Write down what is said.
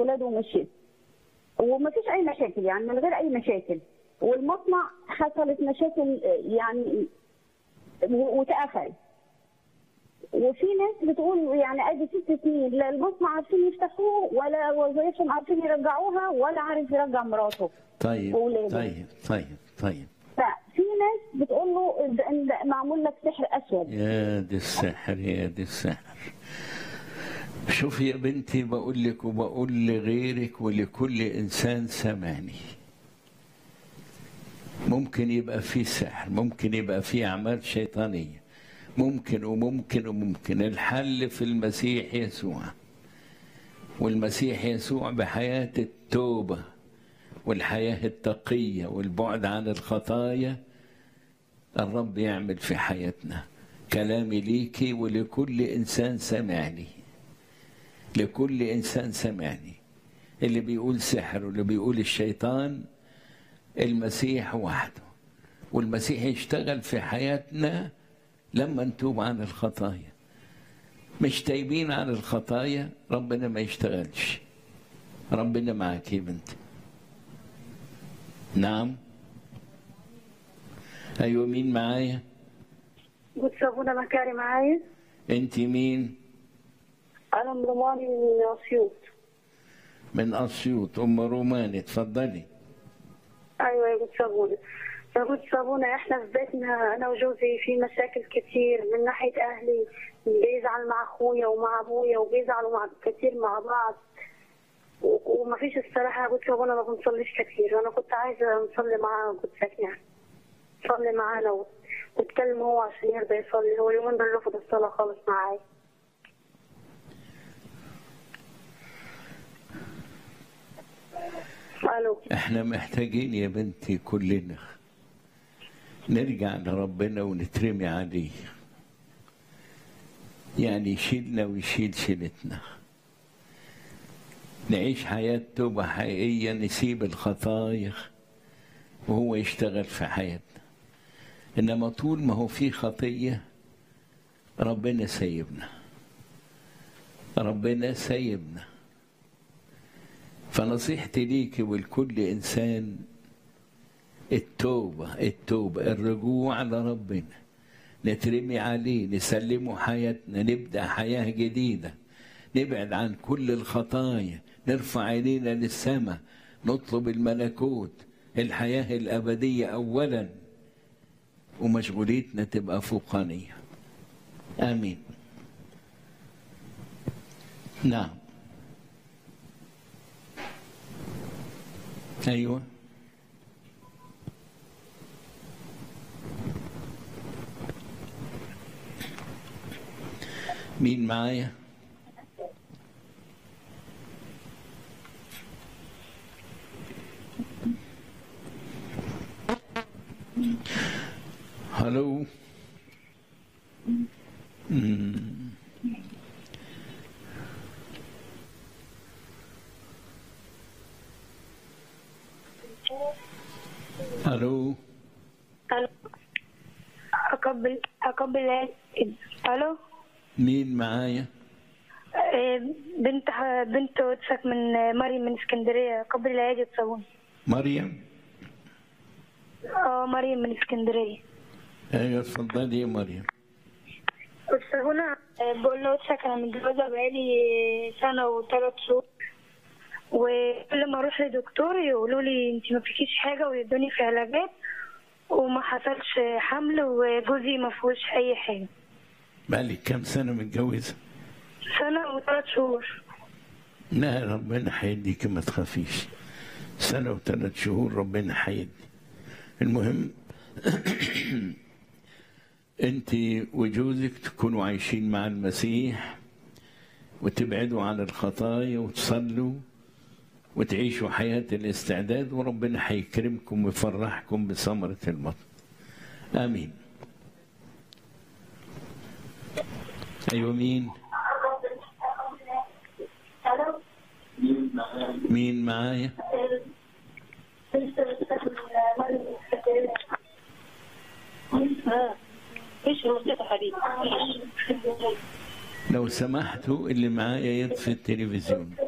ولاده ومشيت ومفيش اي مشاكل يعني من غير اي مشاكل والمصنع حصلت مشاكل يعني و- واتقفل وفي ناس بتقول يعني ادي ست سنين لا المصنع عارفين يفتحوه ولا وظيفتهم عارفين يرجعوها ولا عارف يرجع مراته طيب وولاده. طيب طيب طيب ففي ناس بتقول له ده- ده معمول لك سحر اسود يا دي السحر يا دي السحر شوفي يا بنتي بقول لك وبقول لغيرك ولكل انسان سمعني ممكن يبقى في سحر ممكن يبقى في اعمال شيطانيه ممكن وممكن وممكن الحل في المسيح يسوع والمسيح يسوع بحياه التوبه والحياه التقيه والبعد عن الخطايا الرب يعمل في حياتنا كلامي ليكي ولكل انسان سمعني لكل انسان سمعني اللي بيقول سحر واللي بيقول الشيطان المسيح وحده والمسيح يشتغل في حياتنا لما نتوب عن الخطايا مش تايبين عن الخطايا ربنا ما يشتغلش ربنا معاك يا بنتي نعم ايوه مين معايا قلت ابونا مكاري معايا انت مين انا من روماني من اسيوط من اسيوط ام روماني اتفضلي ايوه يا قلت ابونا يا قلت ابونا احنا في بيتنا انا وجوزي في مشاكل كتير من ناحيه اهلي بيزعل مع اخويا ومع ابويا وبيزعلوا مع كتير مع بعض و- وما فيش الصراحه يا قلت ابونا ما بنصليش كتير وانا كنت عايزه نصلي معاه قلت لك يعني صلي معانا و- واتكلم هو عشان يرضى يصلي هو اليومين دول رفض الصلاه خالص معايا الو احنا محتاجين يا بنتي كلنا نرجع لربنا ونترمي عليه يعني يشيلنا ويشيل شيلتنا نعيش حياة توبة حقيقية نسيب الخطايا وهو يشتغل في حياتنا إنما طول ما هو في خطية ربنا سايبنا ربنا سايبنا فنصيحتي ليك ولكل انسان التوبه التوبه الرجوع لربنا نترمي عليه نسلمه حياتنا نبدا حياه جديده نبعد عن كل الخطايا نرفع عينينا للسماء نطلب الملكوت الحياه الابديه اولا ومشغوليتنا تبقى فوقانيه امين نعم ايوه مين معايا هلو مم. الو الو اقبل اقبل الو مين معايا إيه، بنت بنت واتسك من مريم من اسكندريه قبل العيد تصون مريم اه مريم من اسكندريه ايوه اتفضلي يا مريم بس هنا بقول له واتسك انا متجوزه بقالي سنه وثلاث شهور وكل ما اروح لدكتور يقولوا لي انت ما فيكيش حاجه ويدوني في علاجات وما حصلش حمل وجوزي ما فيهوش اي حاجه بقالك كام سنة متجوزة؟ سنه وثلاث شهور لا ربنا هيديك ما تخافيش سنة وثلاث شهور ربنا هيدي المهم انت وجوزك تكونوا عايشين مع المسيح وتبعدوا عن الخطايا وتصلوا وتعيشوا حياة الاستعداد وربنا هيكرمكم ويفرحكم بثمرة المطر آمين أيوة مين؟ مين معايا؟ ايش الموسيقى حبيبي لو سمحتوا اللي معايا يطفي التلفزيون